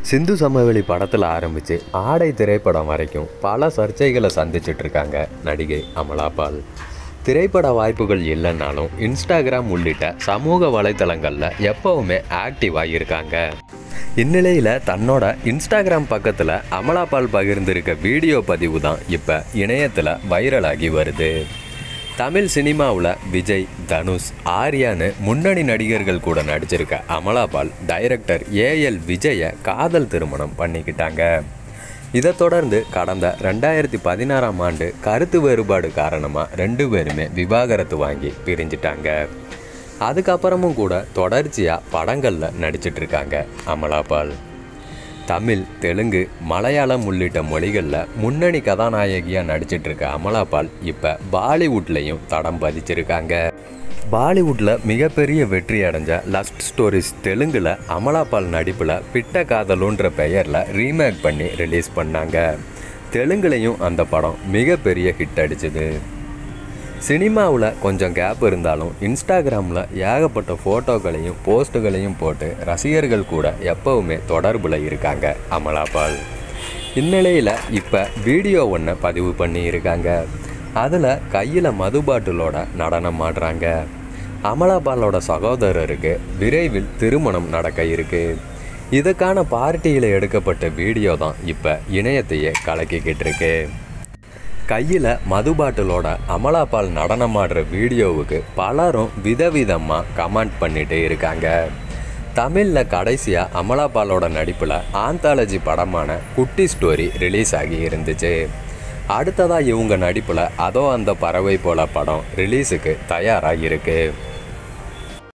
சிந்து சமவெளி படத்தில் ஆரம்பித்து ஆடை திரைப்படம் வரைக்கும் பல சர்ச்சைகளை சந்திச்சிட்டு இருக்காங்க நடிகை அமலாபால் திரைப்பட வாய்ப்புகள் இல்லைன்னாலும் இன்ஸ்டாகிராம் உள்ளிட்ட சமூக வலைத்தளங்களில் எப்பவுமே ஆக்டிவாக இருக்காங்க இந்நிலையில் தன்னோட இன்ஸ்டாகிராம் பக்கத்தில் அமலாபால் பகிர்ந்திருக்க வீடியோ பதிவு தான் இப்போ இணையத்தில் வைரலாகி வருது தமிழ் சினிமாவில் விஜய் தனுஷ் ஆர்யான்னு முன்னணி நடிகர்கள் கூட நடிச்சிருக்க அமலாபால் டைரக்டர் ஏஎல் விஜயை காதல் திருமணம் பண்ணிக்கிட்டாங்க இதைத் தொடர்ந்து கடந்த ரெண்டாயிரத்தி பதினாறாம் ஆண்டு கருத்து வேறுபாடு காரணமாக ரெண்டு பேருமே விவாகரத்து வாங்கி பிரிஞ்சிட்டாங்க அதுக்கப்புறமும் கூட தொடர்ச்சியாக படங்களில் நடிச்சிட்டு இருக்காங்க அமலாபால் தமிழ் தெலுங்கு மலையாளம் உள்ளிட்ட மொழிகளில் முன்னணி கதாநாயகியாக நடிச்சிட்டு இருக்க அமலாபால் இப்போ பாலிவுட்லேயும் தடம் பதிச்சிருக்காங்க பாலிவுட்டில் மிகப்பெரிய வெற்றி அடைஞ்ச லஸ்ட் ஸ்டோரிஸ் தெலுங்கில் அமலாபால் நடிப்பில் பிட்ட காதலுன்ற பெயரில் ரீமேக் பண்ணி ரிலீஸ் பண்ணாங்க தெலுங்குலையும் அந்த படம் மிகப்பெரிய ஹிட் அடிச்சது சினிமாவில் கொஞ்சம் கேப் இருந்தாலும் இன்ஸ்டாகிராமில் ஏகப்பட்ட ஃபோட்டோக்களையும் போஸ்ட்டுகளையும் போட்டு ரசிகர்கள் கூட எப்பவுமே தொடர்பில் இருக்காங்க அமலாபால் இந்நிலையில் இப்போ வீடியோ ஒன்றை பதிவு பண்ணி இருக்காங்க அதில் கையில் மது பாட்டிலோட நடனம் ஆடுறாங்க அமலாபாலோட சகோதரருக்கு விரைவில் திருமணம் நடக்க இருக்கு இதுக்கான பார்ட்டியில் எடுக்கப்பட்ட வீடியோ தான் இப்போ இணையத்தையே கலக்கிக்கிட்டு இருக்கு கையில் மது பாட்டிலோட அமலாபால் நடனமாடுற வீடியோவுக்கு பலரும் விதவிதமாக கமெண்ட் பண்ணிட்டு இருக்காங்க தமிழில் கடைசியாக அமலாபாலோட நடிப்பில் ஆந்தாலஜி படமான குட்டி ஸ்டோரி ரிலீஸ் ஆகி இருந்துச்சு அடுத்ததாக இவங்க நடிப்பில் அதோ அந்த பறவை போல படம் ரிலீஸுக்கு தயாராக இருக்குது